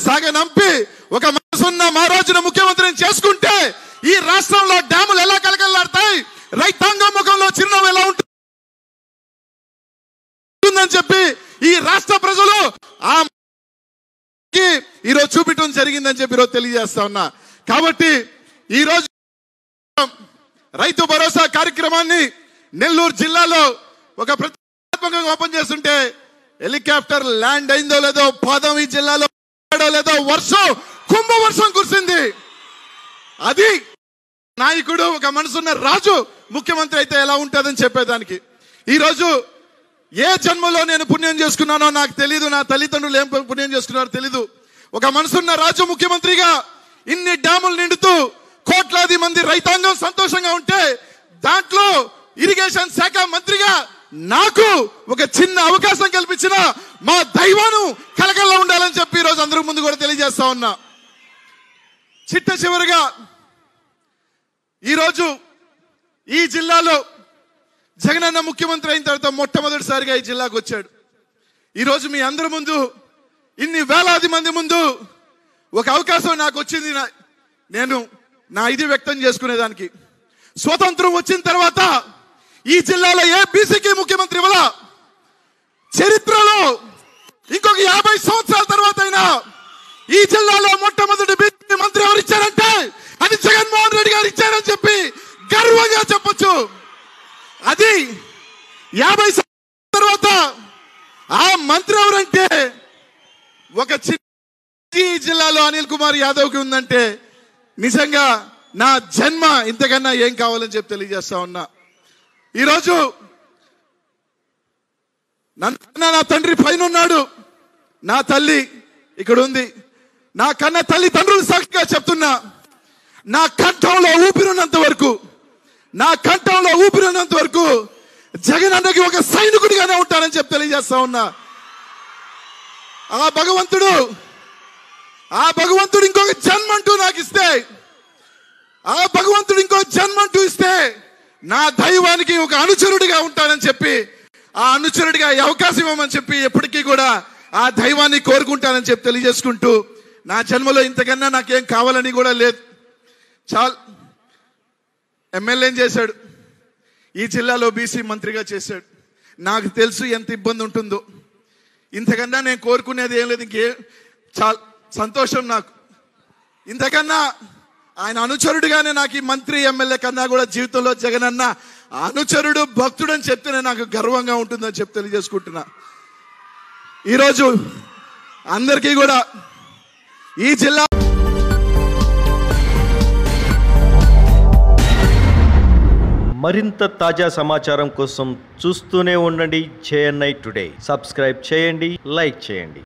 సాగనంపి ఒక మనసున్న మహారాజును ముఖ్యమంత్రిని చేసుకుంటే ఈ రాష్ట్రంలో డ్యాములు ఎలా కలకలాడతాయి రైతాంగం ముఖంలో చిరునవ్వు ఎలా ఉంటుందని చెప్పి ఈ రాష్ట్ర ప్రజలు ఆ కి ఈరోజు చూపించడం జరిగిందని చెప్పి ఈరోజు తెలియజేస్తా ఉన్నా కాబట్టి ఈ రోజు రైతు భరోసా కార్యక్రమాన్ని నెల్లూరు జిల్లాలో ఒక ప్రతిష్టాత్మకంగా ఓపెన్ చేస్తుంటే హెలికాప్టర్ ల్యాండ్ అయిందో లేదో పాదం ఈ జిల్లాలో పడో లేదో వర్షం కుంభ వర్షం కురిసింది అది నాయకుడు ఒక మనసున్న రాజు ముఖ్యమంత్రి అయితే ఎలా ఉంటుందని చెప్పేదానికి ఈ రోజు ఏ జన్మలో నేను పుణ్యం చేసుకున్నానో నాకు తెలియదు నా తల్లిదండ్రులు ఏం పుణ్యం చేసుకున్నారో తెలీదు ఒక మనసున్న రాజు ముఖ్యమంత్రిగా ఇన్ని డ్యాములు నిండుతూ కోట్లాది మంది రైతాంగం సంతోషంగా ఉంటే దాంట్లో ఇరిగేషన్ శాఖ మంత్రిగా నాకు ఒక చిన్న అవకాశం కల్పించిన మా దైవాను కలకల్లో ఉండాలని చెప్పి ఈరోజు అందరూ ముందు కూడా తెలియజేస్తా ఉన్నా చిట్ట చివరిగా ఈరోజు ఈ జిల్లాలో జగనన్న ముఖ్యమంత్రి అయిన తర్వాత మొట్టమొదటిసారిగా ఈ జిల్లాకు వచ్చాడు ఈరోజు మీ అందరి ముందు ఇన్ని వేలాది మంది ముందు ఒక అవకాశం నాకు వచ్చింది నా- నేను నా ఇది వ్యక్తం చేసుకునేదానికి స్వతంత్రం వచ్చిన తర్వాత ఈ జిల్లాలో ఏ బీసీకి ముఖ్యమంత్రి ఇవ్వాల చరిత్రలో ఇంకొక యాభై సంవత్సరాల తర్వాత అయినా ఈ జిల్లాలో మొట్టమొదటి బీసీ మంత్రి ఎవరు ఇచ్చారంటే అది జగన్మోహన్ రెడ్డి గారు ఇచ్చారని చెప్పి గర్వంగా చెప్పొచ్చు అది యాభై సంవత్సరాల తర్వాత ఆ మంత్రి ఎవరంటే ఒక చిన్న ఈ జిల్లాలో అనిల్ కుమార్ యాదవ్ కి ఉందంటే నిజంగా నా జన్మ ఇంతకన్నా ఏం కావాలని చెప్పి తెలియజేస్తా ఉన్నా ఈరోజు నన్ను నా తండ్రి పైన ఉన్నాడు నా తల్లి ఇక్కడ ఉంది నా కన్న తల్లి తండ్రులు సాక్షిగా చెప్తున్నా నా కంఠంలో ఊపిరినంత వరకు నా కంఠంలో ఊపిరినంత వరకు జగన్ అన్నకి ఒక సైనికుడిగానే ఉంటానని చెప్పి తెలియజేస్తా ఉన్నా ఆ భగవంతుడు ఆ భగవంతుడు ఇంకొక జన్మంటూ నాకు ఇస్తే ఆ భగవంతుడు ఇంకో జన్మంటూ ఇస్తే నా దైవానికి ఒక అనుచరుడిగా ఉంటానని చెప్పి ఆ అనుచరుడిగా ఈ అవకాశం ఇవ్వమని చెప్పి ఎప్పటికీ కూడా ఆ దైవాన్ని కోరుకుంటానని చెప్పి తెలియజేసుకుంటూ నా జన్మలో ఇంతకన్నా నాకేం కావాలని కూడా లేదు చాలు ఎమ్మెల్యే చేశాడు ఈ జిల్లాలో బీసీ మంత్రిగా చేశాడు నాకు తెలుసు ఎంత ఇబ్బంది ఉంటుందో ఇంతకన్నా నేను కోరుకునేది ఏం లేదు ఇంకే చాలా సంతోషం నాకు ఇంతకన్నా ఆయన అనుచరుడిగానే నాకు ఈ మంత్రి ఎమ్మెల్యే కన్నా కూడా జీవితంలో జగనన్న అనుచరుడు భక్తుడు అని చెప్తేనే నాకు గర్వంగా ఉంటుందని చెప్పి తెలియజేసుకుంటున్నా ఈరోజు అందరికీ కూడా ఈ జిల్లా మరింత తాజా సమాచారం కోసం చూస్తూనే ఉండండి జేఎన్ఐ టుడే సబ్స్క్రైబ్ చేయండి లైక్ చేయండి